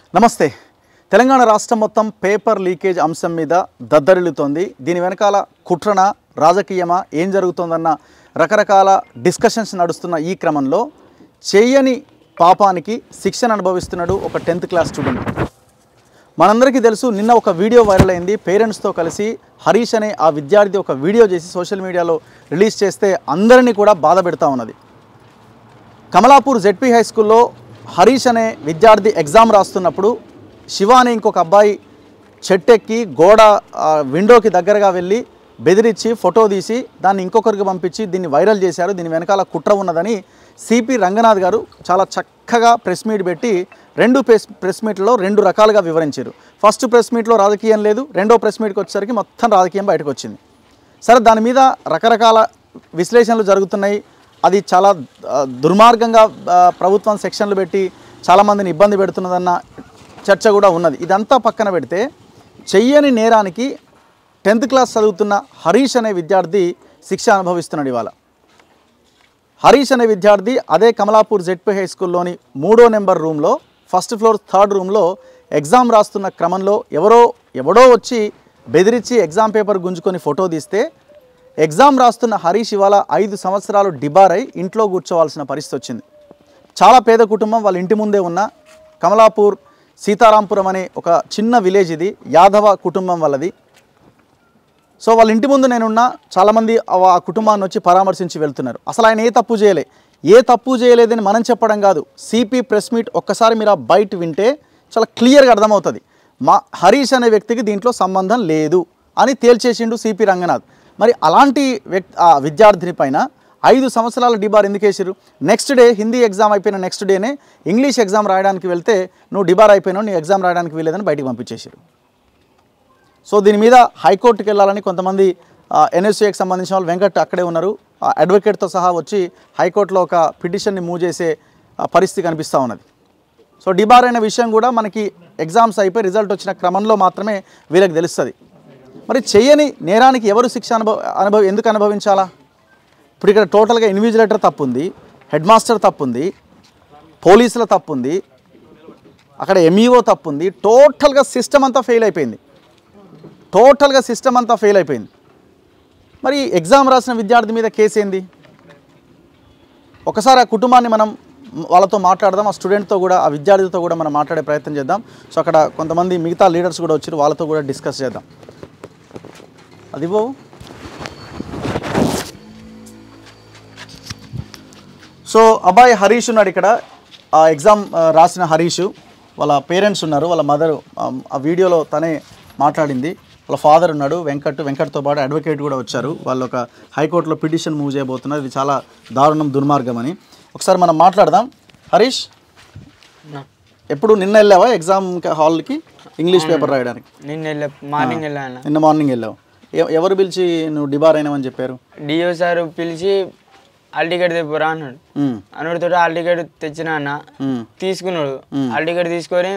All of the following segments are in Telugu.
నమస్తే తెలంగాణ రాష్ట్రం మొత్తం పేపర్ లీకేజ్ అంశం మీద దద్దరిల్లుతోంది దీని వెనకాల కుట్రన రాజకీయమా ఏం జరుగుతోందన్న రకరకాల డిస్కషన్స్ నడుస్తున్న ఈ క్రమంలో చేయని పాపానికి శిక్షణ అనుభవిస్తున్నాడు ఒక టెన్త్ క్లాస్ స్టూడెంట్ మనందరికీ తెలుసు నిన్న ఒక వీడియో వైరల్ అయింది పేరెంట్స్తో కలిసి హరీష్ అనే ఆ విద్యార్థి ఒక వీడియో చేసి సోషల్ మీడియాలో రిలీజ్ చేస్తే అందరినీ కూడా బాధ పెడతా ఉన్నది కమలాపూర్ జెడ్పీ హై స్కూల్లో హరీష్ అనే విద్యార్థి ఎగ్జామ్ రాస్తున్నప్పుడు శివ అనే ఇంకొక అబ్బాయి చెట్టెక్కి గోడ ఆ, విండోకి దగ్గరగా వెళ్ళి బెదిరించి ఫోటో తీసి దాన్ని ఇంకొకరికి పంపించి దీన్ని వైరల్ చేశారు దీని వెనకాల కుట్ర ఉన్నదని సిపి రంగనాథ్ గారు చాలా చక్కగా ప్రెస్ మీట్ పెట్టి రెండు ప్రెస్ ప్రెస్ మీట్లో రెండు రకాలుగా వివరించారు ఫస్ట్ ప్రెస్ మీట్లో రాజకీయం లేదు రెండో ప్రెస్ మీట్కి వచ్చేసరికి మొత్తం రాజకీయం బయటకు వచ్చింది సరే దాని మీద రకరకాల విశ్లేషణలు జరుగుతున్నాయి అది చాలా ఆ, దుర్మార్గంగా ఆ, ప్రభుత్వం సెక్షన్లు పెట్టి చాలామందిని ఇబ్బంది పెడుతున్నదన్న చర్చ కూడా ఉన్నది ఇదంతా పక్కన పెడితే చెయ్యని నేరానికి టెన్త్ క్లాస్ చదువుతున్న హరీష్ అనే విద్యార్థి శిక్ష అనుభవిస్తున్నాడు ఇవాళ హరీష్ అనే విద్యార్థి అదే కమలాపూర్ జెడ్పీ హై స్కూల్లోని మూడో నెంబర్ రూమ్లో ఫస్ట్ ఫ్లోర్ థర్డ్ రూమ్లో ఎగ్జామ్ రాస్తున్న క్రమంలో ఎవరో ఎవడో వచ్చి బెదిరించి ఎగ్జామ్ పేపర్ గుంజుకొని ఫోటో తీస్తే ఎగ్జామ్ రాస్తున్న హరీష్ ఇవాళ ఐదు సంవత్సరాలు డిబారై ఇంట్లో కూర్చోవాల్సిన పరిస్థితి వచ్చింది చాలా పేద కుటుంబం వాళ్ళ ఇంటి ముందే ఉన్న కమలాపూర్ సీతారాంపురం అనే ఒక చిన్న విలేజ్ ఇది యాదవ కుటుంబం వాళ్ళది సో వాళ్ళ ఇంటి ముందు నేనున్నా చాలామంది ఆ ఆ కుటుంబాన్ని వచ్చి పరామర్శించి వెళ్తున్నారు అసలు ఆయన ఏ తప్పు చేయలే ఏ తప్పు చేయలేదని మనం చెప్పడం కాదు సిపి ప్రెస్ మీట్ ఒక్కసారి మీరు ఆ బయట వింటే చాలా క్లియర్గా అర్థమవుతుంది మా హరీష్ అనే వ్యక్తికి దీంట్లో సంబంధం లేదు అని తేల్చేసిండు సిపి రంగనాథ్ మరి అలాంటి వ్యక్తి ఆ విద్యార్థిని పైన ఐదు సంవత్సరాల డిబార్ ఎందుకు వేసారు నెక్స్ట్ డే హిందీ ఎగ్జామ్ అయిపోయిన నెక్స్ట్ డేనే ఇంగ్లీష్ ఎగ్జామ్ రాయడానికి వెళ్తే నువ్వు డిబార్ అయిపోయినావు నీ ఎగ్జామ్ రాయడానికి వీలేదని బయటికి పంపించేసారు సో దీని మీద హైకోర్టుకి వెళ్ళాలని కొంతమంది ఎన్ఎస్సీకి సంబంధించిన వాళ్ళు వెంకట్ అక్కడే ఉన్నారు ఆ అడ్వకేట్తో సహా వచ్చి హైకోర్టులో ఒక పిటిషన్ని మూవ్ చేసే ఆ, పరిస్థితి కనిపిస్తూ ఉన్నది సో డిబార్ అనే విషయం కూడా మనకి ఎగ్జామ్స్ అయిపోయి రిజల్ట్ వచ్చిన క్రమంలో మాత్రమే వీళ్ళకి తెలుస్తుంది మరి చేయని నేరానికి ఎవరు శిక్ష అనుభవ అనుభవ ఎందుకు అనుభవించాలా ఇప్పుడు ఇక్కడ టోటల్గా ఇన్విజిలేటర్ తప్పు ఉంది హెడ్ మాస్టర్ తప్పు ఉంది పోలీసుల తప్పు ఉంది అక్కడ ఎంఈఓ తప్పు ఉంది టోటల్గా సిస్టమ్ అంతా ఫెయిల్ అయిపోయింది టోటల్గా సిస్టమ్ అంతా ఫెయిల్ అయిపోయింది మరి ఎగ్జామ్ రాసిన విద్యార్థి మీద కేసు ఏంది ఒకసారి ఆ కుటుంబాన్ని మనం వాళ్ళతో మాట్లాడదాం ఆ స్టూడెంట్తో కూడా ఆ విద్యార్థితో కూడా మనం మాట్లాడే ప్రయత్నం చేద్దాం సో అక్కడ కొంతమంది మిగతా లీడర్స్ కూడా వచ్చారు వాళ్ళతో కూడా డిస్కస్ చేద్దాం అది బావు సో అబ్బాయి హరీష్ ఉన్నాడు ఇక్కడ ఆ ఎగ్జామ్ ఆ, రాసిన హరీష్ వాళ్ళ పేరెంట్స్ ఉన్నారు వాళ్ళ మదర్ ఆ వీడియోలో తనే మాట్లాడింది వాళ్ళ ఫాదర్ ఉన్నాడు వెంకట్ వెంకట్తో పాటు అడ్వకేట్ కూడా వచ్చారు వాళ్ళు ఒక హైకోర్టులో పిటిషన్ మూవ్ చేయబోతున్నారు ఇది చాలా దారుణం దుర్మార్గం అని ఒకసారి మనం మాట్లాడదాం హరీష్ ఎప్పుడు నిన్న వెళ్ళావా ఎగ్జామ్ హాల్కి ఇంగ్లీష్ పేపర్ రాయడానికి నిన్న వెళ్ళా మార్నింగ్ వెళ్ళాను నిన్న మార్నింగ్ వెళ్ళావు ఎ- ఎవరు పిలిచి నువ్వు డిబార్ అయినావని చెప్పారు డిఓ సార్ పిలిచి హాల్ టికెట్ తెప్పురా అన్నాడు ఉమ్, అన్నడితో హాల్ టికెట్ తెచ్చిన అన్న ఉమ్, తీసుకున్నాడు హాల్ టికెట్ తీసుకొని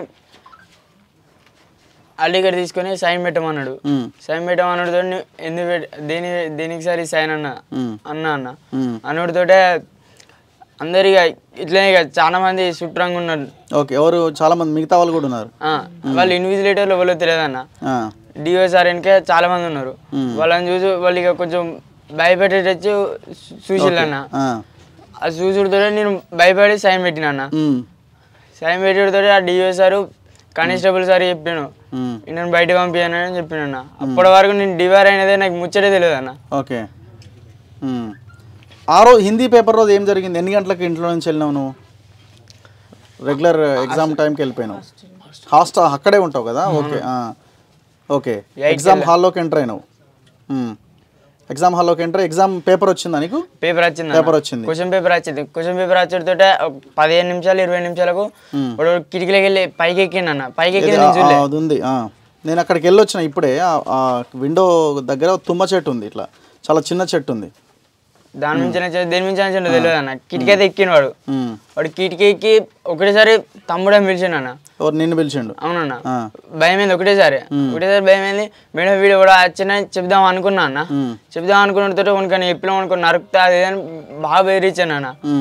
హాల్ టికెట్ తీసుకొని సైన్ పెట్టమన్నాడు ఉమ్, సైన్ పెట్టమన్నాడు ఎందుకు పెట్ దేని దేనికి సార్ ఈ సైన్ అన్న ఉమ్, అన్న అన్న ఉమ్. అన్నడితోటే అందరిగా ఇట్లనే ఇక చాలా మంది చుట్టంగా ఉన్నారు ఓకే ఎవరు చాలా మంది మిగతా వాళ్ళు కూడా ఉన్నారు ఆ, వాళ్ళు ఇన్విజిలేటర్లు ఎవరో తెలియదన్న ఆ, డిఓ సార్ వెనకే చాలా మంది ఉన్నారు వాళ్ళని చూసి వాళ్ళు ఇక కొంచెం భయపెట్టేటచ్చు చూసిల్లన్న ఆ, ఆ చూసుడితో నేను భయపడి సైన్ పెట్టిన అన్న ఉమ్, సైన్ పెట్టేటితో ఆ డిఓ సారు కానిస్టేబుల్ సార్ చెప్పాను ఉమ్, నేను బయట పంపించాను అని చెప్పిన అన్న అప్పటి వరకు నేను డివైర్ అయినదే నాకు ముచ్చటే తెలియదు అన్న ఓకే ఉమ్. ఆ రోజు హిందీ పేపర్ రోజు ఏం జరిగింది ఎన్ని గంటలకు ఇంట్లో నుంచి వెళ్ళినావు నువ్వు రెగ్యులర్ ఎగ్జామ్ టైంకి వెళ్ళిపోయినావు హాస్టల్ అక్కడే ఉంటావు కదా ఓకే ఆ. ఓకే ఎగ్జామ్ హాల్లోకి ఎంటర్ అయినావు ఉమ్. ఎగ్జామ్ హాల్లోకి ఎంటర్ ఎగ్జామ్ పేపర్ వచ్చిందా నీకు పేపర్ వచ్చింది పేపర్ వచ్చింది క్వశ్చన్ పేపర్ వచ్చింది క్వశ్చన్ పేపర్ వచ్చేటితో పదిహేను నిమిషాలు ఇరవై నిమిషాలకు వాడు కిటికీలోకి వెళ్ళి పైకి ఎక్కిండు అన్న పైకి ఎక్కి నేను ఆ, చూడలే అది ఉంది ఆ. నేను అక్కడికి వెళ్ళి వచ్చిన ఇప్పుడే ఆ- ఆ విండో దగ్గర తుమ్మ చెట్టు ఉంది ఇట్లా చాలా చిన్న చెట్టు ఉంది దాని నుంచి దేని నుంచి అని తెలియదు అన్న కిటికీ అయితే ఎక్కిన వాడు ఉమ్. వాడు కిటికీ ఎక్కి ఒకటేసారి తమ్ముడే పిలిచాను అన్న ఎవరు నిన్ను పిలిచిండు అవునన్న ఆ. భయం అయింది ఒకటేసారి ఒకటేసారి భయం అయింది మేడం వీడియో కూడా వచ్చిన చెప్దాం అనుకున్నా అన్న ఉమ్. చెప్దాం అనుకున్నతో ఉనకని ఎప్పుడు అనుకుని నరుకుతా అది ఇది అని బాగా బెదిరించాను అన్న ఉమ్.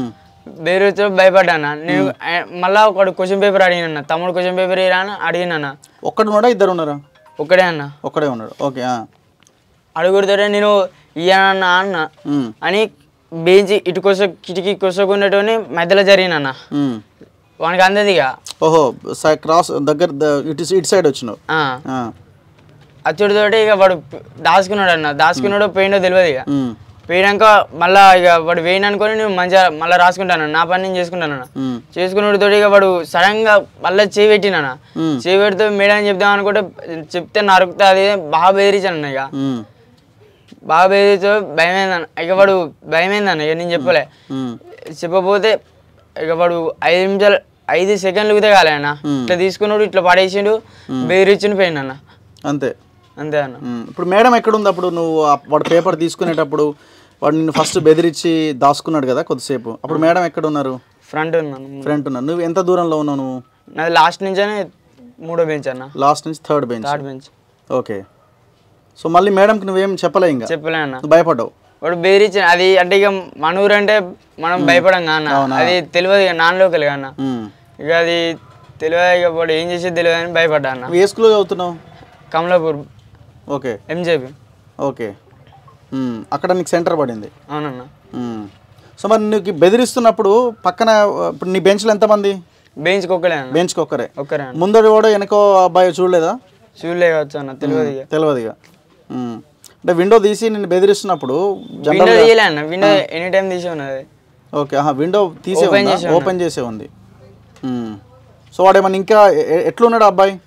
బెదిరిస్తూ భయపడ్డాను నేను ఆ- మళ్ళా ఒకడు క్వశ్చన్ పేపర్ అడిగిన తమ్ముడు క్వశ్చన్ పేపర్ ఇరా అని అడిగినా ఒక్కడు ఉన్నాడా ఇద్దరు ఉన్నారా ఒక్కడే అన్న ఒక్కడే ఉన్నాడు ఓకే ఆ. అడుగుడుతోటే నేను ఇయ్యనన్నా అన్న ఉమ్, అని బెంచి ఇటు కొస కిటికీ కొసకుండేటోని మధ్యలో జరిగినన్న ఉమ్. వానికి అందది ఇక ఓహో సై క్రాస్ దగ్గర ద- ఇటు ఇటు సైడ్ వచ్చినావు ఆ. ఆ. అచ్చుడితోటి ఇక వాడు దాచుకున్నాడు అన్న దాచుకున్నాడో పోయిండో తెలియదు ఇక ఉమ్, పోయినాక మళ్ళా ఇక వాడు వేయను అనుకొని నేను మంచిగా మళ్ళీ రాసుకుంటాను నా పని నేను చేసుకుంటాను ఉమ్, చేసుకున్నతో ఇక వాడు సడన్ గా మళ్ళీ చేయి పెట్టినా ఉమ్. చేయి పెడితే మేడం చెప్దాం అనుకుంటే చెప్తే నరుకుతా అది బాగా బెదిరించాను ఇక ఉమ్, బాగా బెదిరితో భయమైందన్న ఇక వాడు భయమైందన్న ఇక నేను చెప్పలే ఉమ్, చెప్పపోతే ఇక వాడు ఐదు నిమిషాలు ఐదు సెకండ్లు కూడా కాలే అన్న ఇట్లా తీసుకున్నాడు ఇట్లా పడేసిండు బెదిరించుని పోయిండు అన్న అంతే అంతే అన్న ఉమ్, ఇప్పుడు మేడం ఎక్కడుంది అప్పుడు నువ్వు ఆ- వాడు పేపర్ తీసుకునేటప్పుడు వాడు నిన్ను ఫస్ట్ బెదిరించి దాచుకున్నాడు కదా కొద్దిసేపు అప్పుడు మేడం ఎక్కడ ఉన్నారు ఫ్రంట్ ఉన్నాను ఫ్రంట్ ఉన్నారు నువ్వు ఎంత దూరంలో ఉన్నావు నువ్వు నాది లాస్ట్ నుంచే మూడో బెంచ్ అన్న లాస్ట్ నుంచి third bench third bench okay so మళ్ళీ మేడంకి నువ్వేం చెప్పలే ఇంకా చెప్పలే అన్న నువ్వు భయపడ్డావు వాడు బెదిరించి అది అంటే ఇక మన ఊరు అంటే మనం భయపడం కదా అన్న అది తెలియదు ఇక నాన్ లోకల్ అన్న ఉమ్. ఇక అది తెలియదు ఇక వాడు ఏం చేసేది తెలియదు అని భయపడ్డా అన్న నువ్వు ఏ స్కూల్లో చదువుతున్నావు కమలాపూర్ ఓకే ఎంజేపీ ఓకే ఉమ్, అక్కడ నీకు సెంటర్ పడింది అవునన్న ఉమ్. సో మరి నీకు బెదిరిస్తున్నప్పుడు పక్కన ఇప్పుడు నీ బెంచ్లో ఎంతమంది బెంచ్కి ఒక్కలే అన్న బెంచ్కి ఒక్కరే ఒక్కరే అన్న ముందడి కూడా వెనకో అబ్బాయి చూడలేదా చూడలే కావచ్చు అన్న తెలియదు ఇక తెలియదు ఇక ఉమ్. అంటే విండో తీసి నిన్ను బెదిరిస్తున్నప్పుడు విండో జనరల్ తీయలే అన్న విండో ఎనీ టైం తీసి ఉన్నది ఓకే ఆహా విండో తీసే Open ఉందా చేసే ఉన్నా. ఓపెన్ చేసే ఉంది ఉమ్. సో వాడు ఏమన్నా ఇంకా ఎ- ఎ- ఎట్లున్నాడు ఆ అబ్బాయి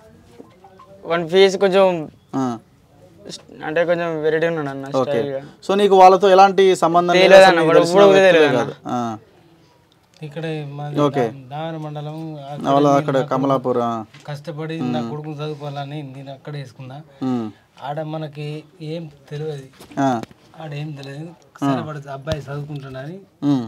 వన్ ఫేస్ కొంచెం ఆ, అంటే కొంచెం వెరైటీ ఉన్నాడు అన్న ఓకే స్టైల్గా సో నీకు వాళ్ళతో ఎలాంటి సంబంధం లేదా? తెలియదు అసలు అన్న, నీకు వాడు తెలిసిన ఎప్పుడు వ్యక్తులే తెలియదు కాదు. ఆ. ఇక్కడ మాది ఓకే దావన మండలం అక్కడ వాళ్ళ అక్కడ కమలాపూర్ ఆ. కష్టపడి నా కొడుకుని చదువుకోవాలని నేను అక్కడ వేసుకున్నా ఉమ్. ఆడ మనకి ఏం తెలియదు ఆ. ఆడ ఏం తెలియదు సరే వాడు అబ్బాయి చదువుకుంటున్నాని ఉమ్.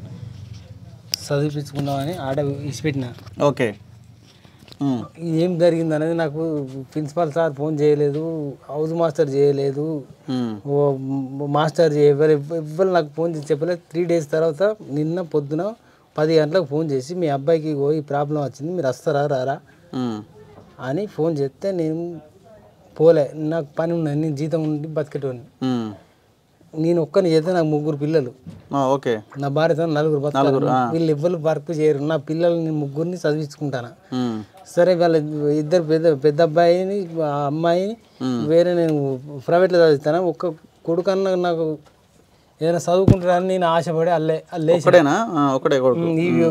చదివించుకుందామని ఆడ ఇచ్చిపెట్టిన ఓకే ఉమ్. ఏం జరిగింది అనేది నాకు ప్రిన్సిపాల్ సార్ ఫోన్ చేయలేదు హౌస్ మాస్టర్ చేయలేదు ఉమ్. ఓ మ- మాస్టర్ ఎవరు ఎవ్వరు నాకు ఫోన్ చేసి చెప్పలేదు త్రీ డేస్ తర్వాత నిన్న పొద్దున పది గంటలకు ఫోన్ చేసి మీ అబ్బాయికి ఓ ఈ ప్రాబ్లం వచ్చింది మీరు వస్తారా రారా ఉమ్. అని ఫోన్ చేస్తే నేను పోలే నాకు పని ఉన్నది నేను జీతం ఉండి బతికేటోని ఉమ్. నేను ఒక్కని చేస్తే నాకు ముగ్గురు పిల్లలు ఆ, ఓకే నా భార్యతో నలుగురు బతకాలి వీళ్ళు ఎవ్వరు వర్క్ చేయరు నా పిల్లల్ని నేను ముగ్గురిని చదివించుకుంటాను ఉమ్. సరే వాళ్ళ ఇద్దరు పెద్ద పెద్ద అబ్బాయిని ఆ అమ్మాయిని వేరే నేను ప్రైవేట్లో చదివిస్తాను ఒక్క కొడుకన్నా నాకు ఏదైనా చదువుకుంటారని నేను ఆశపడి అల్లే అల్లే ఒకడేనా ఆ, ఒకడే కొడుకు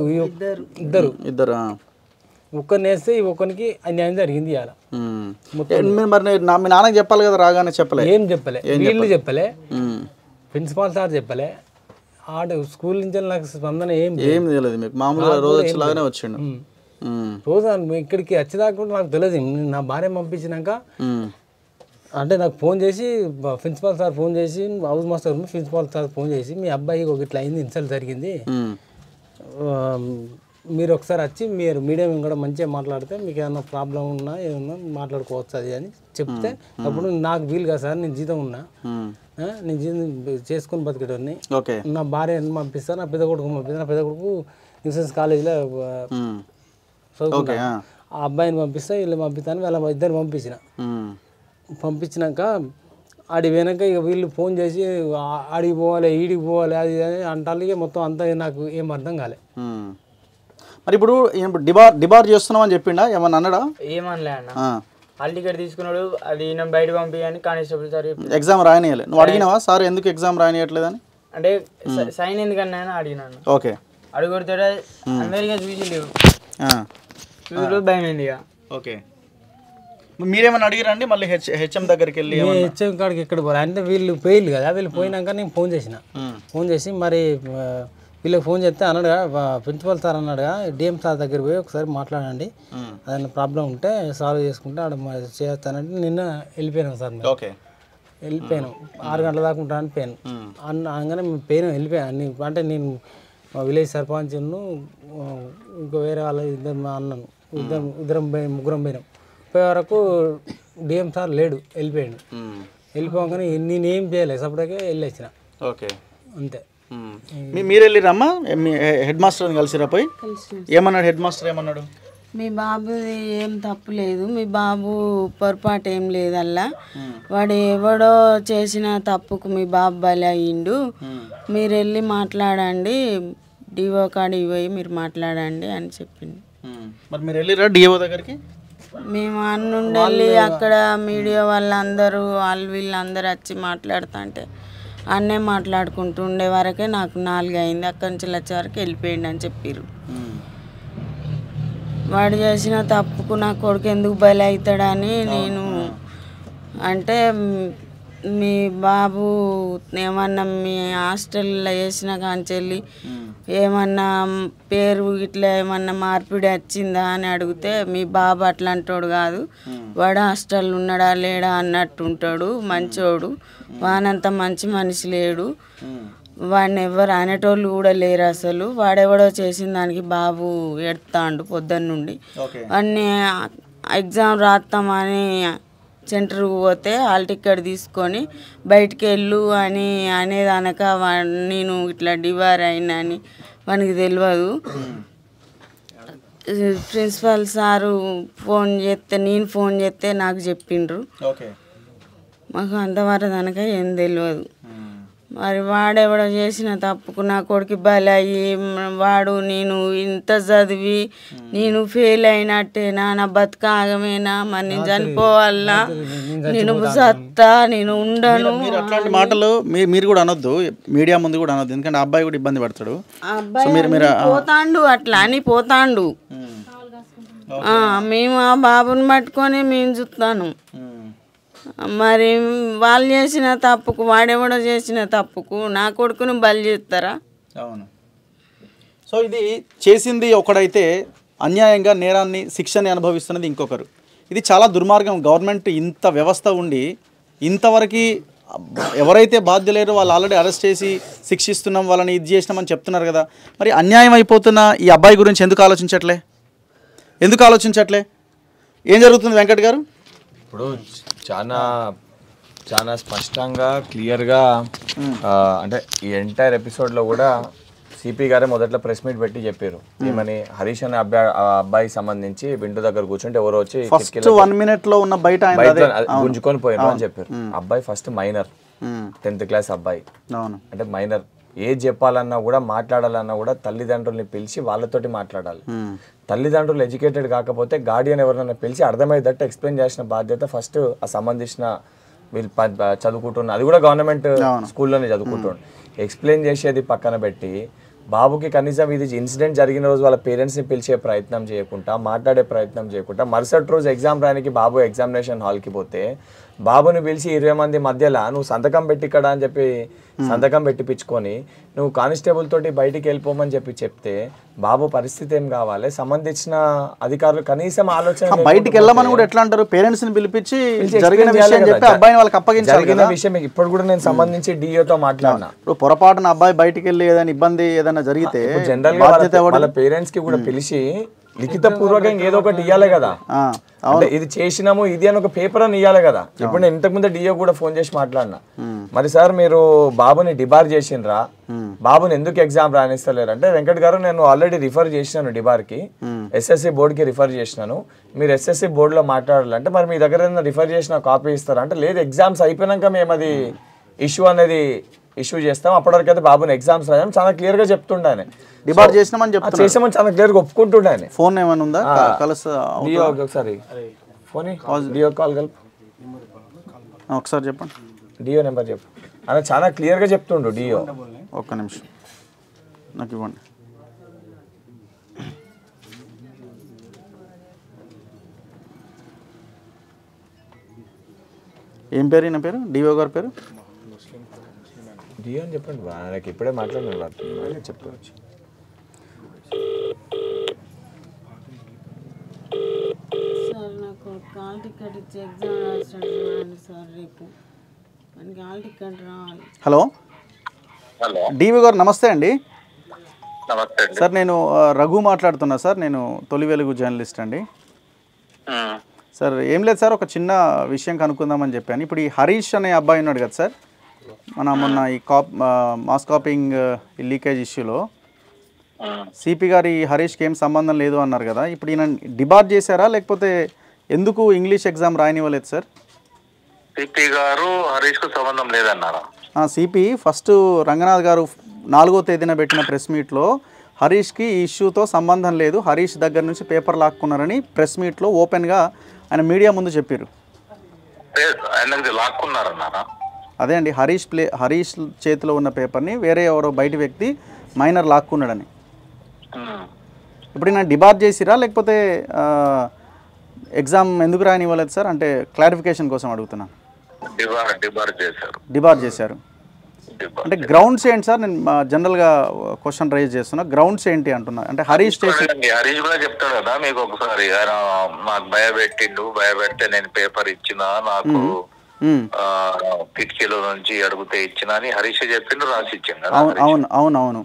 ఇద్దరు ఇద్దరు ఆ. ఒక్కరిని వేస్తే ఈ ఒక్కరికి అన్యాయం జరిగింది ఇవాళ ఉమ్. ఏ, మీరు మరి నా మీ నాన్నకి చెప్పాలి కదా రాగానే చెప్పలే ఏం చెప్పలే వీళ్ళు చెప్పలే ఉమ్. ప్రిన్సిపాల్ సార్ చెప్పలే ఆడ స్కూల్ నుంచి నాకు స్పందన ఏం ఏం తెలియదు మీకు మామూలుగా రోజు వచ్చేలాగానే వచ్చిండు ఉమ్. ఉమ్. రోజు ఆయన ఇక్కడికి వచ్చేదాకా కూడా నాకు తెలియదు నేను నా భార్య పంపించినాక ఉమ్. అంటే నాకు ఫోన్ చేసి బ- ప్రిన్సిపాల్ సార్ ఫోన్ చేసి హౌస్ మాస్టర్ ఉంది, ప్రిన్సిపాల్ సార్ ఫోన్ చేసి మీ అబ్బాయికి ఒక ఇట్లా అయింది ఇన్సల్ట్ జరిగింది ఉమ్. ఆ, మీరు ఒకసారి వచ్చి మీరు మీడియం కూడా మంచిగా మాట్లాడితే మీకు ఏమైనా ప్రాబ్లం ఉన్నా ఏమన్నా మాట్లాడుకోవచ్చు అది అని చెప్తే అప్పుడు నాకు వీలు కదా సార్ నేను జీతం ఉన్నా ఉమ్. ఆ, నేను జీతం చేసుకొని బతికేటోని ఓకే నా భార్యని పంపిస్తాను నా పెద్ద కొడుకు పంపిస్తాను నా పెద్ద కొడుకు ఇన్సూరెన్స్ కాలేజీలో ఉమ్. చదువుకుంటా ఓకే ఆ. ఆ అబ్బాయిని పంపిస్తే వీళ్ళు పంపిస్తాను వీళ్ళ ఇద్దరు పంపించిన ఉమ్. పంపించినాక ఆడి వెనక ఇక వీళ్ళు ఫోన్ చేసి ఆ- ఆడికి పోవాలి ఈడికి పోవాలి అది ఇది అని అంటారు ఇక మొత్తం అంతా నాకు ఏం అర్థం కాలే ఉమ్. మరి ఇప్పుడు ఇప్పుడు డిబార్ డిబార్ చేస్తున్నాం అని చెప్పిండా ఏమన్నా అన్నాడా ఏమనలే అన్న ఆ. హాల్ టికెట్ తీసుకున్నాడు అది నేను బయట పంపి అని కానిస్టేబుల్ సార్ చెప్పి ఎగ్జామ్ రాయనియలే నువ్వు అడిగినావా సార్ ఎందుకు ఎగ్జామ్ రాయనియట్లేదని అంటే స- సైన్ ఎందుకన్నా అని అడిగినాను ఓకే అడుగుతాడే అందరికీ చూసి లేవు ఆ. చూసి భయం అయింది ఇక ఓకే మీరేమన్నా అడిగిరండి మళ్ళీ హెచ్ హెచ్ఎం దగ్గరికి వెళ్ళి నేను హెచ్ఎం కాడికి ఎక్కడ పోలే అంటే వీళ్ళు పోయిల్లు కదా వీళ్ళు పోయినాక నేను ఫోన్ చేసిన ఉమ్. ఫోన్ చేసి మరి ఆ, వీళ్ళకి ఫోన్ చేస్తే అన్నాడుగా ప్రిన్సిపల్ సార్ అన్నాడుగా డిఎం సార్ దగ్గర పోయి ఒకసారి మాట్లాడండి ఉమ్. ఏదైనా ప్రాబ్లం ఉంటే సాల్వ్ చేసుకుంటే ఆడ మరి చేస్తానంటే నిన్న వెళ్ళిపోయినాం సార్ మేము ఓకే వెళ్ళిపోయాను ఆరు గంటల దాకా ఉంటానని పోయాను ఉమ్. అన్న అనగానే మేము పోయినాం వెళ్ళిపోయాను అన్ని అంటే నేను మా విలేజ్ సర్పంచ్ను ఇంకో వేరే వాళ్ళ ఇద్దరు మా అన్నను ఇద్దరం ఇద్దరం పోయి ముగ్గురం పోయినాం పోయే వరకు డిఎం సార్ లేడు వెళ్ళిపోయాడు ఉమ్. వెళ్ళిపోగానే నేనేం చేయలేదు సపరేట్గా వెళ్ళొచ్చిన ఓకే అంతే మీ మీరు వెళ్ళిరమ్మా మీ హెడ్ మాస్టర్ని కలిసిరా పోయి ఏమన్నాడు హెడ్ మాస్టర్ ఏమన్నాడు మీ బాబుది ఏం తప్పు లేదు మీ బాబు పొరపాటు ఏం లేదల్లా వాడు ఎవడో చేసిన తప్పుకు మీ బాబు బలి అయ్యిండు మీరు వెళ్ళి మాట్లాడండి డివో కాడికి పోయి మీరు మాట్లాడండి అని చెప్పింది మరి మీరు వెళ్ళిరా డిఓ దగ్గరికి మేము అన్నుండి వెళ్ళి అక్కడ మీడియా వాళ్ళందరూ వాళ్ళు వీళ్ళందరూ వచ్చి మాట్లాడుతుంటే అన్నే మాట్లాడుకుంటూ ఉండే వరకే నాకు నాలుగు అయింది అక్కడి నుంచి వచ్చే వరకు వెళ్ళిపోయింది అని చెప్పారు వాడు చేసిన తప్పుకు నా కొడుకు ఎందుకు బలి అవుతాడని నేను అంటే మ్, మీ బాబు ఏమన్నా మీ హాస్టల్లో వేసిన కాంచెల్లి ఏమన్నా పేరు ఇట్లా ఏమన్నా మార్పిడి వచ్చిందా అని అడిగితే మీ బాబు అట్లాంటోడు కాదు వాడు హాస్టల్ ఉన్నాడా లేడా అన్నట్టు ఉంటాడు మంచోడు వానంత మంచి మనిషి లేడు వాడిని ఎవరు అనేటోళ్ళు కూడా లేరు అసలు వాడెవడో చేసిన దానికి బాబు ఎడతాండు పొద్దున్న నుండి ఓకే వాడిని ఎగ్జామ్ రాస్తామని సెంటర్కి పోతే హాల్ టికెట్ తీసుకొని బయటికి వెళ్ళు అని అనేది అనక వా- నేను ఇట్లా డివార్ అయినా అని వానికి తెలియదు ప్రిన్సిపల్ సారు ఫోన్ చేస్తే నేను ఫోన్ చేస్తే నాకు చెప్పిండ్రు ఓకే మాకు అంతవరకు అనక ఏం తెలియదు మరి వాడెవడో చేసిన తప్పుకు నా కొడుకు బలి అయ్యి మ- వాడు నేను ఇంత చదివి నేను ఫెయిల్ అయినట్టేనా నా బతుక ఆగమేనా మరి నేను చనిపోవాలా నేను సత్తా నేను ఉండను మీరు అట్లాంటి మాటలు మీరు మీరు కూడా అనొద్దు మీడియా ముందు కూడా అనొద్దు ఎందుకంటే ఆ అబ్బాయి కూడా ఇబ్బంది పడతాడు ఆ అబ్బాయి అన్ని పోతాండు అట్లా అని పోతాండు ఆ, మేము ఆ బాబుని పట్టుకొని మేము చూస్తాను మరి వాళ్ళు చేసిన తప్పుకు వాడెవడో చేసిన తప్పుకు నా కొడుకును బలి చేస్తారా అవును సో ఇది చేసింది ఒకడైతే అన్యాయంగా నేరాన్ని శిక్షని అనుభవిస్తున్నది ఇంకొకరు ఇది చాలా దుర్మార్గం గవర్నమెంట్ ఇంత వ్యవస్థ ఉండి ఇంతవరకు ఎవరైతే బాధ్యులేరో వాళ్ళు ఆల్రెడీ అరెస్ట్ చేసి శిక్షిస్తున్నాం వాళ్ళని ఇది చేసినామని చెప్తున్నారు కదా మరి అన్యాయం అయిపోతున్న ఈ అబ్బాయి గురించి ఎందుకు ఆలోచించట్లే ఎందుకు ఆలోచించట్లే ఏం జరుగుతుంది వెంకట్ గారు ఇప్పుడు చాలా చాలా స్పష్టంగా క్లియర్గా అంటే ఈ ఎంటైర్ ఎపిసోడ్లో కూడా సిపి గారే మొదట్లో ప్రెస్ మీట్ పెట్టి చెప్పారు ఏమని హరీష్ అనే అబ్బాయి ఆ అబ్బాయి సంబంధించి విండో దగ్గర కూర్చుంటే ఎవరో వచ్చి ఫస్ట్ వన్ మినిట్ లో ఉన్న బయట ఆయన బయట అదే. అది గుంజుకొని పోయినారు అని చెప్పారు అబ్బాయి ఫస్ట్ మైనర్ ఉమ్, టెన్త్ క్లాస్ అబ్బాయి అవును అంటే మైనర్ ఏది చెప్పాలన్నా కూడా మాట్లాడాలన్నా కూడా తల్లిదండ్రుల్ని పిలిచి వాళ్ళతోటి మాట్లాడాలి ఉమ్, తల్లిదండ్రులు ఎడ్యుకేటెడ్ కాకపోతే గార్డియన్ ఎవరైనా పిలిచి అర్థమయ్యేటట్టు ఎక్స్ప్లెయిన్ చేసిన బాధ్యత ఫస్ట్ ఆ సంబంధించిన వీళ్ళు ప- ప- చదువుకుంటున్న అది కూడా గవర్నమెంట్ స్కూల్లోనే చదువుకుంటుండు ఎక్స్ప్లెయిన్ చేసేది పక్కన పెట్టి బాబుకి కనీసం ఇది ఇన్సిడెంట్ జరిగిన రోజు వాళ్ళ పేరెంట్స్ని పిలిచే ప్రయత్నం చేయకుండా మాట్లాడే ప్రయత్నం చేయకుండా మరుసటి రోజు ఎగ్జామ్ రాయడానికి బాబు ఎగ్జామినేషన్ హాల్కి పోతే బాబుని పిలిచి ఇరవై మంది మధ్యలో నువ్వు సంతకం పెట్టి ఇక్కడ అని చెప్పి సంతకం పెట్టిపించుకొని నువ్వు కానిస్టేబుల్ తోటి బయటికి వెళ్ళిపోమని చెప్పి చెప్తే బాబు పరిస్థితి ఏం కావాలి సంబంధించిన అధికారులు కనీసం ఆలోచన ఆ, బయటికి వెళ్ళమని కూడా ఎట్లా అంటారు పేరెంట్స్ ని పిలిపించి జరిగిన విషయం చెప్పి అబ్బాయిని వాళ్ళకి అప్పగించాలి జరిగిన కదా విషయం ఇప్పుడు కూడా నేను సంబంధించి డిఓతో మాట్లాడినా ఇప్పుడు పొరపాటున అబ్బాయి బయటికి వెళ్ళి ఏదైనా ఇబ్బంది ఏదైనా జరిగితే జనరల్ గా బాధ్యత వాళ్ళ- ఎవడు వాళ్ళ పేరెంట్స్ కి కూడా పిలిచి లిఖిత పూర్వకంగా ఏదో ఒకటి ఇవ్వాలి కదా ఆ, అంటే ఇది చేసినాము ఇది అని ఒక పేపర్ అని ఇవ్వాలి కదా ఇప్పుడు నేను ఇంతకు ముందే డిఓ కూడా ఫోన్ చేసి మాట్లాడినా మరి సార్ మీరు బాబుని డిబార్ చేసిండ్రా బాబుని ఎందుకు ఎగ్జామ్ రాణిస్తలేరు అంటే వెంకట్ గారు నేను ఆల్రెడీ రిఫర్ చేసినాను డిబార్ కి ఎస్ఎస్సి బోర్డ్ కి రిఫర్ చేసినాను మీరు ఎస్ఎస్సి బోర్డ్ లో మాట్లాడాలంటే మరి మీ దగ్గర ఏదైనా రిఫర్ చేసిన కాపీ ఇస్తారా అంటే లేదు ఎగ్జామ్స్ అయిపోయినాక మేము అది ఇష్యూ అనేది ఇష్యూ చేస్తాం అప్పటివరకు అయితే బాబుని ఎగ్జామ్స్ రాయాం చాలా క్లియర్ గా చెప్తుండే ఆయన. డిబార్ చేసినామని ఆ, చెప్తున్నారు చేసామని చాలా క్లియర్ గా ఒప్పుకుంటుండే ఆయన ఫోన్ ఏమైనా ఉందా కలుసు డియో ఒకసారి ఫోన్ డియో కాల్ కలుపు ఒకసారి చెప్పండి డియో నెంబర్ చెప్పు ఆయన చాలా క్లియర్ గా చెప్తుండు డియో ఒక్క నిమిషం నాకు ఇవ్వండి ఏం పేరు ఈయన పేరు డిఓ గారి పేరు డియో అని చెప్పండి బా, నాకు ఇప్పుడే మాట్లాడినాడు చెప్పు సార్ నాకు కాల్ టికెట్ ఇచ్చి ఎగ్జామ్ రాసినట్టు చూడండి సార్ రేపు మనకి హాల్ టికెట్ రావాలి హలో హలో డిఓ గారు నమస్తే అండి నమస్తే అండి సార్ నేను ఆ, రఘు మాట్లాడుతున్నా సార్ నేను తొలి వెలుగు జర్నలిస్ట్ అండి ఉమ్, సార్ ఏం లేదు సార్ ఒక చిన్న విషయం కనుక్కుందామని చెప్పాను ఇప్పుడు ఈ హరీష్ అనే అబ్బాయి ఉన్నాడు కదా సార్ మన మొన్న ఈ కాప్ ఆ, మాస్ కాపింగ్ ఈ లీకేజ్ ఇష్యూలో సిపి గారి హరీష్కి ఏం సంబంధం లేదు అన్నారు కదా ఇప్పుడు ఈయన డిబార్ చేశారా లేకపోతే ఎందుకు ఇంగ్లీష్ ఎగ్జామ్ రాయనివ్వలేదు సార్ సిపి గారు హరీష్ కు సంబంధం లేదన్నారా సిపి ఫస్ట్ రంగనాథ్ గారు నాలుగో తేదీన పెట్టిన ప్రెస్ మీట్లో హరీష్కి ఈ ఇష్యూతో సంబంధం లేదు హరీష్ దగ్గర నుంచి పేపర్ లాక్కున్నారని ప్రెస్ మీట్లో ఓపెన్గా ఆయన మీడియా ముందు చెప్పారు లేదు, ఆయనది లాక్కున్నారన్నారా అదే అండి హరీష్ ప్లే హరీష్ చేతిలో ఉన్న పేపర్ని వేరే ఎవరో బయట వ్యక్తి మైనర్ లాక్కున్నాడని ఉమ్. ఇప్పుడు నేను డిబార్ చేసిరా లేకపోతే ఆ, ఎగ్జామ్ ఎందుకు రాయనివ్వలేదు సార్ అంటే క్లారిఫికేషన్ కోసం అడుగుతున్నాను డిబార్ డిబార్ చేశారు డిబార్ చేశారు డిబార్ అంటే గ్రౌండ్స్ ఏంటి సార్ నేను మా జనరల్గా క్వశ్చన్ రైజ్ చేస్తున్నా గ్రౌండ్స్ ఏంటి అంటున్నా అంటే హరీష్ చేసి అడగండి. హరీష్ కూడా చెప్తాడు కదా మీకు ఒకసారి ఆయన నాకు భయపెట్టిండు భయపెడితే నేను పేపర్ ఇచ్చిన నాకు మ్మ్. ఆ, కిటికీలో నుంచి అడిగితే ఇచ్చిన అని హరీష్ చెప్పిండు రాసి ఇచ్చిండు కదా అవును అవును అవును అవును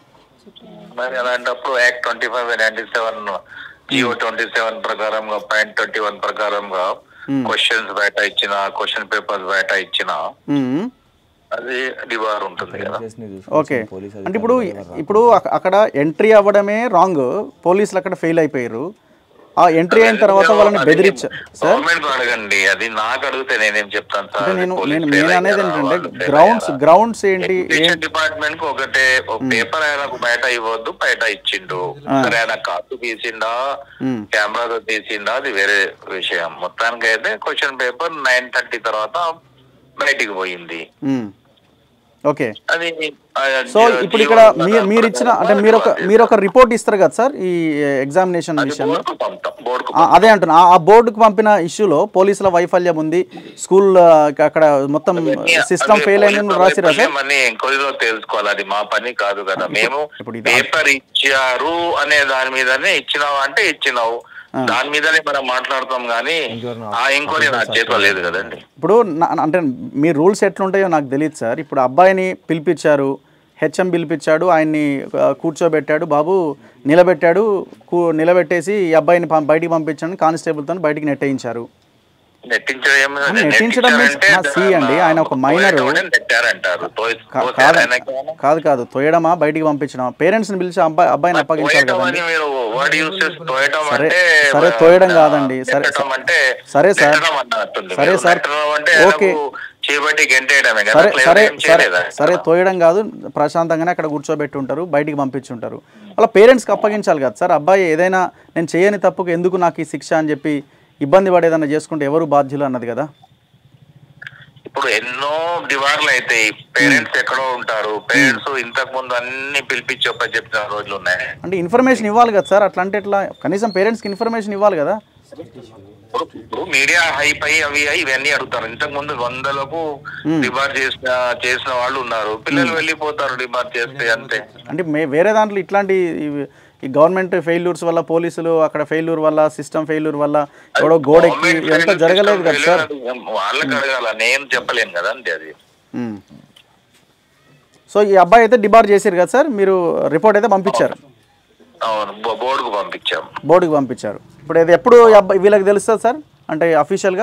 మరి అలాంటప్పుడు act twenty five ninety seven GO twenty seven ప్రకారంగా పాయింట్ ట్వంటీ వన్ ప్రకారంగా క్వశ్చన్స్ బయట ఇచ్చిన క్వశ్చన్ పేపర్స్ బయట ఇచ్చిన మ్మ్. అది డిబార్ ఉంటుంది కదా ఓకే అంటే ఇప్పుడు ఇప్పుడు అక- అక్కడ ఎంట్రీ అవ్వడమే రాంగ్ పోలీసులు అక్కడ ఫెయిల్ అయిపోయారు ఆ ఎంట్రీ అయిన తర్వాత వాళ్ళని బెదిరించారు సార్ గవర్నమెంట్ అడగండి అది నాకు అడిగితే నేనేం చెప్తాను సార్ అంటే నేను పోలీస్ నేను fail నేను అనేది అయ్యారా, ఏంటంటే వాళ్ళు fail గ్రౌండ్స్ అయ్యారా? గ్రౌండ్స్ ఏంటి ఏం ఎడ్యుకేషన్ డిపార్ట్మెంట్ కు ఒకటే ఒక పేపర్ ఆయనకు బయట ఇవ్వద్దు బయట ఇచ్చిండు సరే ఆయన కార్డు తీసిండా మ్మ్. కెమెరాతో తీసిండా అది వేరే విషయం మొత్తానికి అయితే క్వశ్చన్ పేపర్ నైన్ థర్టీ తర్వాత బయటికి పోయింది మ్మ్. ఓకే అది ఆ, సో జీ- ఇప్పుడు జీవో ఇక్కడ మీరు మీరు ఇచ్చిన అంటే మీరు ఒక అది మీరు ఒక రిపోర్ట్ ఇస్తారు కదా సార్ ఈ ఎగ్జామినేషన్ విషయంలో బోర్డుకు పంపుతాం బోర్డుకు ఆ, అదే అంటున్నా ఆ- ఆ బోర్డుకు పంపిన ఇష్యూలో పోలీసుల వైఫల్యం ఉంది స్కూల్ ఆ, అక్కడ మొత్తం సిస్టమ్ ఫెయిల్ అయిందని రాసిరా సార్ మనీ ఎంక్వైరీలో తెలుసుకోవాలి అది మా పని కాదు కదా మేము ఇప్పుడు ఇది- పేపర్ ఇచ్చారు అనే దాని మీదనే ఇచ్చినావు అంటే ఇచ్చినావు దాని మీదనే మనం మాట్లాడతాం కానీ ఆ ఎంక్వైరీ నా చేతిలో లేదు కదండి ఇప్పుడు నా- అంటే మీ రూల్స్ ఎట్లుంటాయో నాకు తెలియదు సార్ ఇప్పుడు అబ్బాయిని పిలిపించారు హెచ్ఎం పిలిపించాడు ఆయన్ని ఆ, కూర్చోబెట్టాడు బాబు నిలబెట్టాడు కూ నిలబెట్టేసి ఈ అబ్బాయిని పం- బయటికి పంపించాను కానిస్టేబుల్తో బయటికి నెట్టేయించారు నెట్టించడం ఏమి- ఆ, నెట్టించడం means- నెట్టించారంటే ఆ, see అండి, ఆయన ఒక minor. తోయటం నెట్టారంటారు తోయ్- కా- తోసారు కాదు ఆయనకి ఏమైనా? కాదు కాదు తోయడమా బయటికి పంపించడమా పేరెంట్స్ని పిలిచి అబ్బాయి అబ్బాయిని అప్పగించాలి తోయటం కదండి అని మీరు వర్డ్ యూస్ చేసి తోయటం సరే, అంటే సరే, తోయడం కాదండి. సరే, నెట్టడం అంటే సరే, సార్. నెట్టడం అన్నట్టుంది. సరే, మీరు సార్. నెట్టడం అంటే ఓకే. ఆయనకు చేపట్టి గెంటేయడమే కదా సరే అట్లా సరే ఏం సరే చేయలేదా? సరే తోయడం కాదు ప్రశాంతంగానే అక్కడ కూర్చోబెట్టి ఉంటారు బయటికి పంపించి ఉంటారు అలా పేరెంట్స్కి అప్పగించాలి కదా సార్ అబ్బాయి ఏదైనా నేను చేయని తప్పుకు ఎందుకు నాకు ఈ శిక్ష అని చెప్పి ఇబ్బంది పడేదన్నా చేసుకుంటే ఎవరు బాధ్యులు అన్నది కదా ఇప్పుడు ఎన్నో దివార్లు అయితే పేరెంట్స్ ఎక్కడో ఉంటారు పేరెంట్స్ ఇంతకు ముందు అన్ని పిలిపించి ఒప్ప చెప్పిన రోజులు ఉన్నాయి అంటే ఇన్ఫర్మేషన్ ఇవ్వాలి కదా సార్ అట్లా అంటే ఎట్లా కనీసం పేరెంట్స్కి ఇన్ఫర్మేషన్ ఇవ్వాలి కదా ఇప్పుడు మీడియా హైప్ అయ్యి అవి అయ్యి ఇవన్నీ అడుగుతారు ఇంతకు ముందు వందలకు డిబార్ చేసిన చేసిన వాళ్ళు ఉన్నారు పిల్లలు వెళ్ళిపోతారు డిబార్ చేస్తే అంతే అంటే మే వేరే దాంట్లో ఇట్లాంటి ఇవి- ఈ గవర్నమెంట్ ఫెయిల్యూర్స్ వల్ల పోలీసులు అక్కడ ఫెయిల్యూర్ వల్ల సిస్టమ్ ఫెయిల్యూర్ వల్ల ఎవడో గోడెక్కి Government ఇదంతా failure జరగలేదు system కదా సార్ failure వాళ్ళకి అడగాల నేను చెప్పలేను కదా అంతే అది మ్మ్. సో ఈ అబ్బాయి అయితే డిబార్ చేశారు కదా సార్ మీరు రిపోర్ట్ అయితే పంపించారు అవును బో- బోర్డుకు పంపించాం బోర్డుకి పంపించారు ఇప్పుడు ఇది ఎప్పుడు ఈ అబ్బాయి వీళ్ళకి తెలుస్తుంది సార్ అంటే అఫీషియల్గా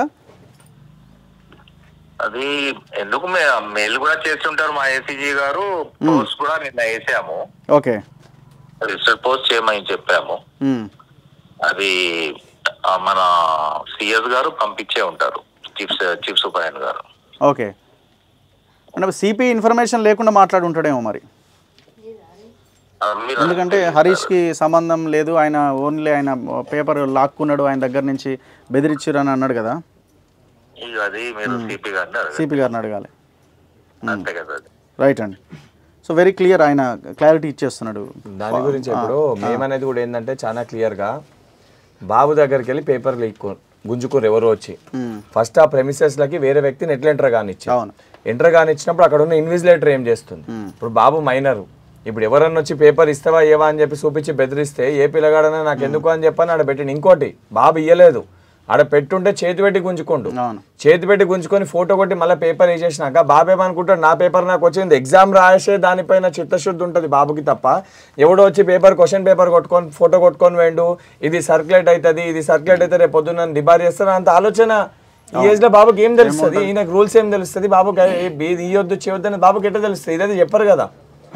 అది ఎందుకు మే- మెయిల్ కూడా చేస్తుంటారు మా ఏసీజీ గారు పోస్ట్ కూడా నిన్న వేసాము ఓకే రిజిస్టర్ పోస్ట్ చేయమని చెప్పాము మ్మ్. అది ఆ, మన సిఎస్ గారు పంపించే ఉంటారు చీఫ్ చీఫ్ సూపరింటెండెంట్ గారు ఓకే అంటే సిపి ఇన్ఫర్మేషన్ లేకుండా మాట్లాడి ఉంటాడేమో మరి ఆ, మీరు ఎందుకంటే హరీష్కి సంబంధం లేదు ఆయన ఓన్లీ ఆయన పేపర్ లాక్కున్నాడు ఆయన దగ్గర నుంచి బెదిరించారు అని అన్నాడు కదా ఇక అది మీరు సిపి గారిని అడగండి. సిపి గారిని అడగాలి అంతే కదా అది రైట్ అండి సో వెరీ క్లియర్ ఆయన క్లారిటీ ఇచ్చేస్తున్నాడు దాని గురించి ఇప్పుడు మేమనేది కూడా ఏంటంటే చాలా క్లియర్గా బాబు దగ్గరికి వెళ్ళి పేపర్ లీక్ గుంజుకోరు ఎవరో వచ్చి ఫస్ట్ ఆ ప్రెమిసెస్లకి వేరే వ్యక్తిని ఎట్లా ఎంటర్ కానిచ్చి అవును. ఎంటర్ కానిచ్చినప్పుడు అక్కడ ఉన్న ఇన్విజిలేటర్ ఏం చేస్తుంది ఇప్పుడు బాబు మైనరు ఇప్పుడు ఎవరన్నా వచ్చి పేపర్ ఇస్తావా ఏవా అని చెప్పి చూపించి బెదిరిస్తే ఏ పిల్లగాడనా నాకు ఎందుకు అని చెప్పని ఆడ పెట్టిండు ఇంకోటి బాబు ఇయ్యలేదు ఆడ పెట్టుంటే చేతి పెట్టి గుంజుకోండు అవును చేతి పెట్టి గుంజుకొని ఫోటో కొట్టి మళ్ళీ పేపర్ వేసేసినాక బాబేమనుకుంటాడు నా పేపర్ నాకు వచ్చింది ఎగ్జామ్ రాసే దానిపైన చిత్తశుద్ధి ఉంటుంది బాబుకి తప్ప ఎవడో వచ్చి పేపర్ క్వశ్చన్ పేపర్ కొట్టుకొని ఫోటో కొట్టుకొని వేండు ఇది సర్క్యులేట్ అవుతుంది ఇది సర్క్యులేట్ అయితే రేపు పొద్దున్న డిబార్ చేస్తాను అంత ఆలోచన ఈ ఏజ్ లో బాబుకి ఏం తెలుస్తుంది ఈయనకు రూల్స్ ఏం తెలుస్తుంది బాబుకి ఇది ఇయ్యొద్దు చేయొద్దు అని బాబుకి ఎట్లా తెలుస్తుంది ఇదైతే చెప్పరు కదా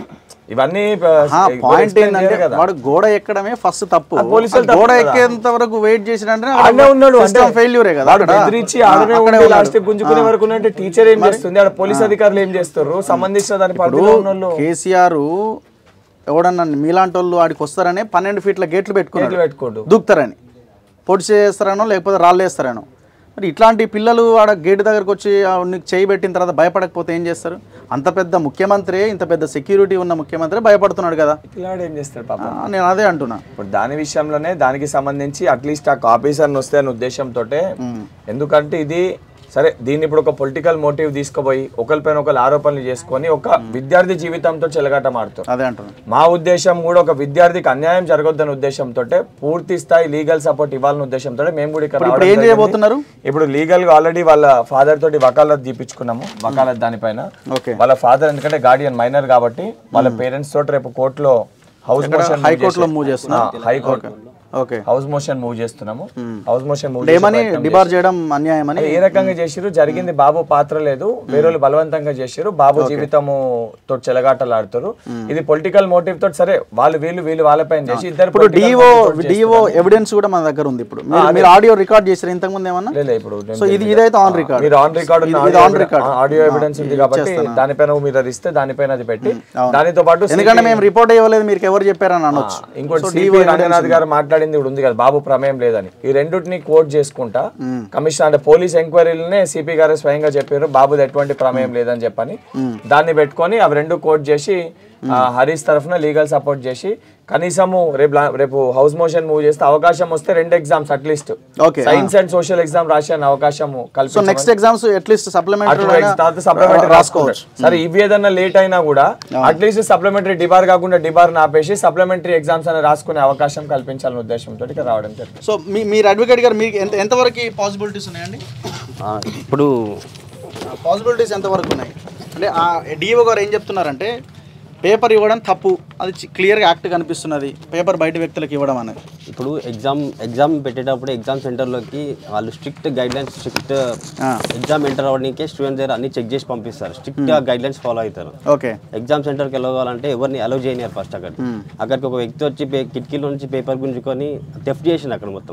ఇవన్నీ పాయింట్ ఏంటంటే వాడు గోడ ఎక్కడమే ఫస్ట్ తప్పు ఆ పోలీసులు ఆ గోడ తప్పు కదా. ఎక్కేంత వరకు వెయిట్ చేసినంటే ఆడనే ఉన్నాడు అంటే ఫెయిల్యూరే కదా వాడు అక్కడ. బెదిరించి ఆ, ఆడనే అక్కడే ఉండి ఉన్నాడు. లాస్ట్ గుంజుకునే వరకు ఉన్నట్టు టీచర్ ఏం చేస్తుంది ఆడ పోలీస్ అధికారులు ఏం చేస్తారు సంబంధించిన దాని పరిధిలో ఉన్న వాళ్ళు కేసీఆర్ ఎవడన్నా మీలాంటి వాళ్ళు ఆడికి వస్తారని పన్నెండు ఫీట్ల గేట్లు పెట్టుకున్నాడు గేట్లు పెట్టుకోడు. దూకుతారని పొడి చేస్తారనో లేకపోతే రాళ్ళు వేస్తారనో మరి ఇట్లాంటి పిల్లలు ఆడ గేట్ దగ్గరకు వచ్చి ఆ నీకు చేయి పెట్టిన తర్వాత భయపడకపోతే ఏం చేస్తారు అంత పెద్ద ముఖ్యమంత్రి ఇంత పెద్ద సెక్యూరిటీ ఉన్న ముఖ్యమంత్రి భయపడుతున్నాడు కదా పిల్లాడు ఏం చేస్తాడు ఆ, పాపం నేను అదే అంటున్నా ఇప్పుడు దాని విషయంలోనే దానికి సంబంధించి అట్లీస్ట్ ఆ ఆఫీసర్ని వస్తే అనే ఉద్దేశంతో ఎందుకంటే ఇది సరే దీన్ని ఇప్పుడు ఒక పొలిటికల్ మోటివ్ తీసుకుపోయి ఒకరిపైన ఒకరు ఆరోపణలు చేసుకొని ఒక విద్యార్థి జీవితంతో చెలగాట మారుతారు అదే అంటున్నా మా ఉద్దేశం కూడా ఒక విద్యార్థికి అన్యాయం జరగొద్దనే ఉద్దేశంతో పూర్తి స్థాయి లీగల్ సపోర్ట్ ఇవ్వాలనే ఉద్దేశంతో మేము కూడా ఇక్కడ ఇప్పుడు రావడం ఏం జరిగింది. చేయబోతున్నారు? ఇప్పుడు లీగల్ గా ఆల్రెడీ వాళ్ళ ఫాదర్ తోటి వకాలత్ తీపించుకున్నాము వకాలత్ దానిపైన ఓకే వాళ్ళ ఫాదర్ ఎందుకంటే గార్డియన్ మైనర్ కాబట్టి వాళ్ళ పేరెంట్స్ తోటి రేపు కోర్టులో హౌస్ మోషన్ హైకోర్టులో మూవ్ చేస్తున్నారు high court okay house motion move చేస్తున్నాము హౌస్ మోషన్ మూవ్ ఏమని డిబార్ చేయడం అన్యాయమని ఏ రకంగా చేసిరు జరిగింది బాబు పాత్ర లేదు వేరే వాళ్ళు బలవంతంగా చేసిరు బాబు జీవితము తోటి చెలగాటలాడుతారు ఇది పొలిటికల్ మోటివ్ తోటి సరే వాళ్ళు వీళ్ళు వీళ్ళు వాళ్ళపైన చేసి ఇద్దరు ఇప్పుడు political డిఓ motive తోటి డిఓ ఎవిడెన్స్ కూడా మన దగ్గర ఉంది ఇప్పుడు మీరు- మీరు ఆడియో రికార్డ్ చేశారు ఇంతకుముందు ఏమన్నా లే, లే, ఇప్పుడు నేను సో ఇది ఇదైతే ఆన్ రికార్డ్ మీరు ఆన్ రికార్డ్ ఇది ఆన్ రికార్డ్ ఆడియో ఎవిడెన్స్ ఉంది కాబట్టి దానిపైన మీరు అది ఇస్తే దానిపైన అది పెట్టి దానితో పాటు ఎందుకంటే మేము రిపోర్ట్ ఇవ్వలేదు మీరు ఎవరు చెప్పారని అనొచ్చు ఇంకోటి సిపి రంగనాథ్ గారు మాట్లాడింది కూడా ఉంది కదా బాబు ప్రమేయం లేదని ఈ రెండింటిని కోట్ చేసుకుంటా కమిషన్ అంటే పోలీస్ ఎంక్వైరీలనే సిపి గారు స్వయంగా చెప్పారు బాబుది ఎటువంటి ప్రమేయం లేదని చెప్పని దాన్ని పెట్టుకొని అవి రెండు కోట్ చేసి ఆ, హరీష్ తరఫున లీగల్ సపోర్ట్ చేసి కనీసము రేపు లా- రేపు హౌస్ మోషన్ మూవ్ చేస్తే అవకాశం వస్తే రెండు exams at least okay science and social exam రాసే అవకాశం సో కల్పించమని next exams at least supplementary supplementary రాసుకోవచ్చు రాసుకోవచ్చు సరే ఇవి ఏదన్నా లేట్ అయినా కూడా అట్లీస్ట్ సప్లిమెంటరీ డిబార్ కాకుండా డిబార్ ఆపేసి సప్లిమెంటరీ ఎగ్జామ్స్ అని రాసుకునే అవకాశం కల్పించాలనే ఉద్దేశంతో ఇక్కడ రావడం జరిగింది సో మీ మీరు అడ్వకేట్ గారు మీకు ఎంత ఎంతవరకు పాసిబిలిటీస్ ఉన్నాయండి ఆ, ఇప్పుడు పాసిబిలిటీస్ ఎంతవరకు ఉన్నాయి అంటే ఆ డిఓ గారు ఏం చెప్తున్నారంటే పేపర్ ఇవ్వడం తప్పు అది క్లియర్గా యాక్ట్ కనిపిస్తున్నది పేపర్ బయట వ్యక్తులకు ఇవ్వడం అనేది ఇప్పుడు ఎగ్జామ్ ఎగ్జామ్ పెట్టేటప్పుడు ఎగ్జామ్ సెంటర్లోకి వాళ్ళు strict guidelines strict exam enter అవ్వడానికి స్టూడెంట్స్ దగ్గర అన్ని చెక్ చేసి పంపిస్తారు స్ట్రిక్ట్ గైడ్ లైన్స్ ఫాలో అవుతారు ఓకే ఎగ్జామ్ సెంటర్కి వెళ్ళాలంటే ఎవరిని అలౌ చేయనియారు ఫస్ట్ అక్కడ అక్కడికి ఒక వ్యక్తి వచ్చి పే- కిటికీలో నుంచి పేపర్ గుంజుకొని థెఫ్ట్ చేసిండు అక్కడ మొత్తం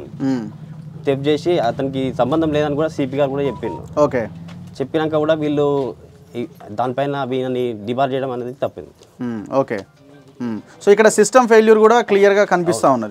థెఫ్ట్ చేసి అతనికి సంబంధం లేదని కూడా సిపి గారు కూడా చెప్పిండు ఓకే చెప్పినాక కూడా వీళ్ళు ఈ- దానిపైన వీళ్ళని డిబార్ చేయడం అనేది తప్పింది ఓకే సో ఇక్కడ సిస్టమ్ ఫెయిల్యూర్ కూడా క్లియర్గా కనిపిస్తూ ఉన్నది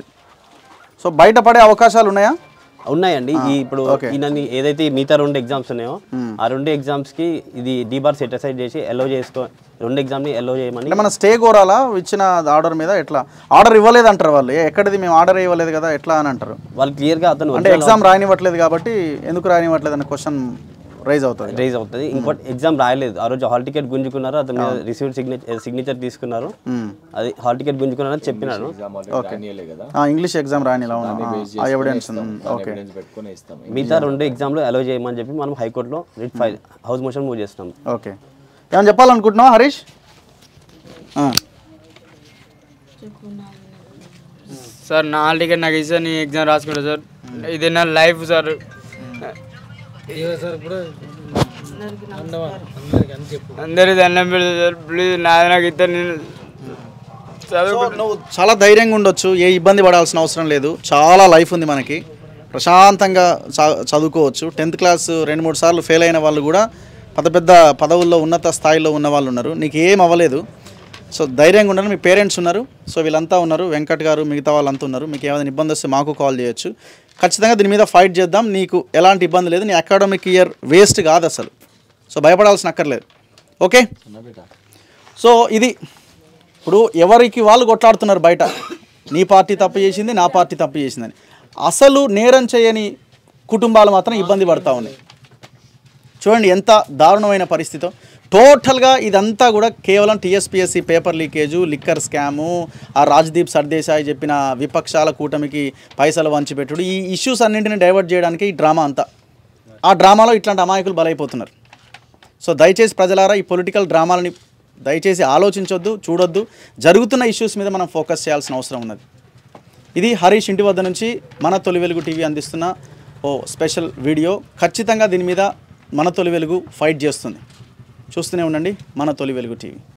సో బయటపడే అవకాశాలు ఉన్నాయా ఉన్నాయండి ఈ ఇప్పుడు ఈయనని ఏదైతే ఈ మిగతా రెండు ఎగ్జామ్స్ ఉన్నాయో ఆ రెండు ఎగ్జామ్స్ కి ఇది డీబార్ సెట్ అసైడ్ చేసి ఎల్లో చేసుకో రెండు ఎగ్జామ్ ని ఎల్లో చేయమని అంటే మన స్టే కోరాలా ఇచ్చిన ఆర్డర్ మీద ఎట్లా ఆర్డర్ ఇవ్వలేదు అంటారు వాళ్ళు ఏ, ఎక్కడిది మేము ఆర్డర్ ఇవ్వలేదు కదా ఎట్లా అని అంటారు వాళ్ళు క్లియర్ గా అతను అంటే ఎగ్జామ్ రానివ్వట్లేదు కాబట్టి ఎందుకు రానివ్వట్లేదు అనే క్వశ్చన్ రైజ్ అవుతుంది రైజ్ అవుతుంది ఇంకోటి ఎగ్జామ్ రాయలేదు ఆ రోజు హాల్ టికెట్ గుంజుకున్నారు అతని మీద రిసీవ్ సిగ్నేచర్ సిగ్నేచర్ తీసుకున్నారు అది హాల్ టికెట్ గుంజుకున్నారని చెప్పినాడు ఇంగ్లీష్ ఎగ్జామ్ రానిలా ఆ ఎవిడెన్స్ ఓకే మిగతా రెండు ఎగ్జామ్లు అలో చేయమని చెప్పి మనం హైకోర్టులో writ file house motion move చేస్తున్నాం ఓకే ఏమైనా చెప్పాలనుకుంటున్నావా హరీష్ ఆ. సార్ నా హాల్ టికెట్ నాకు ఇస్తే నేను ఎగ్జామ్ రాసుకుంటా సార్ ఇది నా లైఫ్ సార్ సార్ ఇప్పుడు అందమా అందరికి అని చెప్పు అందరి దండం పెడతా సార్ ప్లీజ్ నాది నాకు ఇస్తే నేను చదువు సో నువ్వు చాలా ధైర్యంగా ఉండొచ్చు ఏ ఇబ్బంది పడాల్సిన అవసరం లేదు చాలా లైఫ్ ఉంది మనకి ప్రశాంతంగా చ- చదువుకోవచ్చు టెన్త్ క్లాస్ రెండు మూడు సార్లు ఫెయిల్ అయిన వాళ్ళు కూడా పెద్ద పెద్ద పదవుల్లో ఉన్నత స్థాయిలో ఉన్న వాళ్ళు ఉన్నారు నీకు ఏం అవ్వలేదు సో ధైర్యంగా ఉండరు మీ పేరెంట్స్ ఉన్నారు సో వీళ్ళంతా ఉన్నారు వెంకట్ గారు మిగతా వాళ్ళంతా ఉన్నారు మీకు ఏమైనా ఇబ్బంది వస్తే మాకు కాల్ చేయొచ్చు ఖచ్చితంగా దీని మీద ఫైట్ చేద్దాం నీకు ఎలాంటి ఇబ్బంది లేదు నీ అకాడమిక్ ఇయర్ వేస్ట్ కాదు అసలు సో భయపడాల్సిన అక్కర్లేదు ఓకే సో ఇది ఇప్పుడు ఎవరికి వాళ్ళు కొట్లాడుతున్నారు బయట నీ పార్టీ తప్పు చేసింది నా పార్టీ తప్పు చేసిందని అసలు నేరం చేయని కుటుంబాలు మాత్రం ఇబ్బంది పడతా ఉన్నాయి చూడండి ఎంత దారుణమైన పరిస్థితి టోటల్గా ఇదంతా కూడా కేవలం TSPSC paper leakage liquor scam ఆ రాజ్దీప్ సర్దేశాయ్ చెప్పిన విపక్షాల కూటమికి పైసలు వంచిపెట్టుడు ఈ ఇష్యూస్ అన్నింటిని డైవర్ట్ చేయడానికి ఈ డ్రామా అంతా ఆ డ్రామాలో ఇట్లాంటి అమాయకులు బలైపోతున్నారు సో దయచేసి ప్రజలారా ఈ పొలిటికల్ డ్రామాలని దయచేసి ఆలోచించొద్దు చూడొద్దు జరుగుతున్న ఇష్యూస్ మీద మనం ఫోకస్ చేయాల్సిన అవసరం ఉన్నది ఇది హరీష్ ఇంటి వద్ద నుంచి మన తొలి వెలుగు టీవీ అందిస్తున్న ఓ స్పెషల్ వీడియో ఖచ్చితంగా దీని మీద మన తొలి వెలుగు ఫైట్ చేస్తుంది చూస్తూనే ఉండండి మన తొలి వెలుగు టీవీ